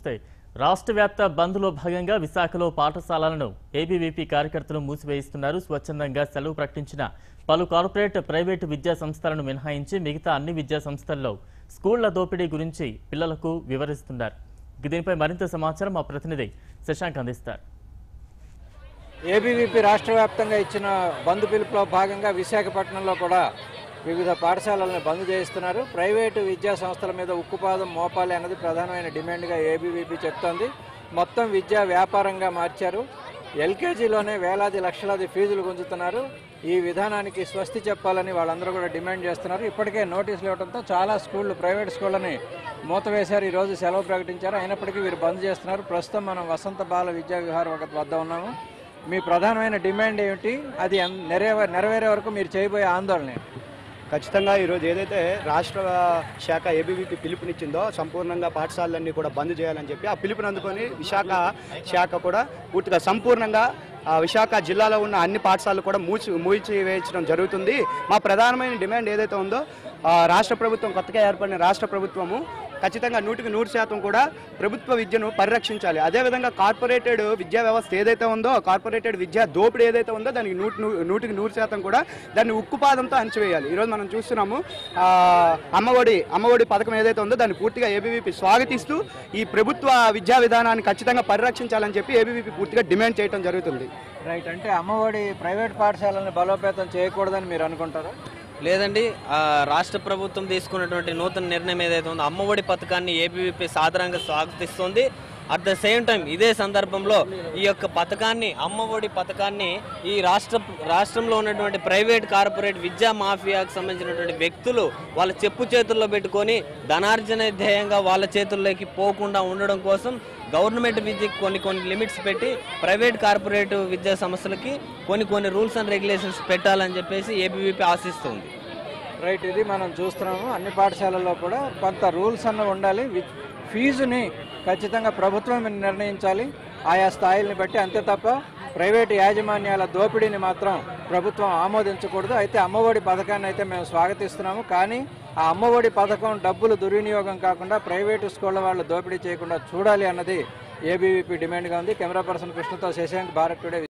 చూస్తే రాష్ట్ర వ్యాప్త బంద్లో భాగంగా విశాఖలో పాఠశాలలను ఏబీవీపీ కార్యకర్తలు మూసివేయిస్తున్నారు స్వచ్ఛందంగా సెలవు ప్రకటించిన పలు కార్పొరేట్ ప్రైవేటు విద్యా సంస్థలను మినహాయించి మిగతా అన్ని విద్యా సంస్థల్లో స్కూళ్ల దోపిడీ గురించి పిల్లలకు వివరిస్తున్నారు ఇక దీనిపై మరింత సమాచారం మా ప్రతినిధి శశాంక్ అందిస్తారు ఏబీవీపీ రాష్ట్ర వ్యాప్తంగా ఇచ్చిన బంద్ పిలుపులో భాగంగా విశాఖపట్నంలో కూడా వివిధ పాఠశాలలను బంద్ చేయిస్తున్నారు ప్రైవేటు విద్యా సంస్థల మీద ఉక్కుపాదం మోపాలి అన్నది ప్రధానమైన డిమాండ్గా ఏబీవీపీ చెప్తోంది మొత్తం విద్యా వ్యాపారంగా మార్చారు ఎల్కేజీలోనే వేలాది లక్షలాది ఫీజులు గుంజుతున్నారు ఈ విధానానికి స్వస్తి చెప్పాలని వాళ్ళందరూ కూడా డిమాండ్ చేస్తున్నారు ఇప్పటికే నోటీసులు ఇవ్వడంతో చాలా స్కూళ్ళు ప్రైవేట్ స్కూళ్ళని మూతవేశారు ఈరోజు సెలవు ప్రకటించారు అయినప్పటికీ వీరు బంద్ చేస్తున్నారు ప్రస్తుతం మనం వసంత బాల విద్యా విహార వద్ద ఉన్నాము మీ ప్రధానమైన డిమాండ్ ఏమిటి అది ఎన్- నెరవే నెరవేరే వరకు మీరు చేయబోయే ఆందోళన ఏంటి? ఖచ్చితంగా ఈరోజు ఏదైతే రాష్ట్ర శాఖ ఏబీవీపీ పిలుపునిచ్చిందో సంపూర్ణంగా పాఠశాలలన్నీ కూడా బంద్ చేయాలని చెప్పి ఆ పిలుపుని అందుకొని విశాఖ శాఖ కూడా పూర్తిగా సంపూర్ణంగా ఆ విశాఖ జిల్లాలో ఉన్న అన్ని పాఠశాలలు కూడా మూసి మూసివేయించడం జరుగుతుంది మా ప్రధానమైన డిమాండ్ ఏదైతే ఉందో ఆ రాష్ట్ర ప్రభుత్వం కొత్తగా ఏర్పడిన రాష్ట్ర ప్రభుత్వము ఖచ్చితంగా నూటికి నూరు శాతం కూడా ప్రభుత్వ విద్యను పరిరక్షించాలి అదేవిధంగా కార్పొరేటెడ్ విద్యా వ్యవస్థ ఏదైతే ఉందో కార్పొరేటెడ్ విద్యా దోపిడీ ఏదైతే ఉందో దానికి నూటి నూ- నూటికి నూరు శాతం కూడా దాన్ని ఉక్కుపాదంతో అణచివేయాలి ఈరోజు మనం చూస్తున్నాము ఆ, అమ్మఒడి అమ్మఒడి పథకం ఏదైతే ఉందో దాన్ని పూర్తిగా ఏబీవీపీ స్వాగతిస్తూ ఈ ప్రభుత్వ విద్యా విధానాన్ని ఖచ్చితంగా పరిరక్షించాలని చెప్పి ఏబీవీపీ పూర్తిగా డిమాండ్ చేయడం జరుగుతుంది రైట్ అంటే అమ్మఒడి ప్రైవేట్ పాఠశాలను బలోపేతం చేయకూడదని మీరు అనుకుంటారా లేదండి ఆ, రాష్ట్ర ప్రభుత్వం తీసుకున్నటువంటి నూతన నిర్ణయం ఏదైతే ఉందో అమ్మఒడి పథకాన్ని ఏబీవీపీ సాధారణంగా స్వాగతిస్తుంది అట్ ద సేమ్ టైం ఇదే సందర్భంలో ఈ యొక్క పథకాన్ని అమ్మఒడి పథకాన్ని ఈ రాష్ట్ర రాష్ట్రంలో ఉన్నటువంటి ప్రైవేట్ కార్పొరేట్ విద్యా మాఫియాకు సంబంధించినటువంటి వ్యక్తులు వాళ్ళ చెప్పు చేతుల్లో పెట్టుకొని ధనార్జన ధ్యేయంగా వాళ్ళ చేతుల్లోకి పోకుండా ఉండడం కోసం గవర్నమెంట్ విద్యకి కొన్ని కొన్ని లిమిట్స్ పెట్టి ప్రైవేట్ కార్పొరేట్ విద్యా సంస్థలకి కొన్ని కొన్ని రూల్స్ అండ్ రెగ్యులేషన్స్ పెట్టాలని చెప్పేసి ఏబీవీపీ ఆశిస్తుంది రైట్ ఇది మనం చూస్తున్నాము అన్ని పాఠశాలల్లో కూడా కొంత రూల్స్ అన్న ఉండాలి వి- ఫీజుని ఖచ్చితంగా ప్రభుత్వం నిర్ణయించాలి ఆయా స్థాయిల్ని బట్టి అంతే తప్ప ప్రైవేటు యాజమాన్యాల దోపిడీని మాత్రం ప్రభుత్వం ఆమోదించకూడదు అయితే అమ్మఒడి పథకాన్ని అయితే మేము స్వాగతిస్తున్నాము కానీ ఆ అమ్మఒడి పథకం డబ్బులు దుర్వినియోగం కాకుండా ప్రైవేటు స్కూళ్ళ వాళ్ళు దోపిడీ చేయకుండా చూడాలి అన్నది ఏబీవీపీ డిమాండ్గా ఉంది కెమెరా పర్సన్ కృష్ణతో శశాంక్ భారత్ టుడే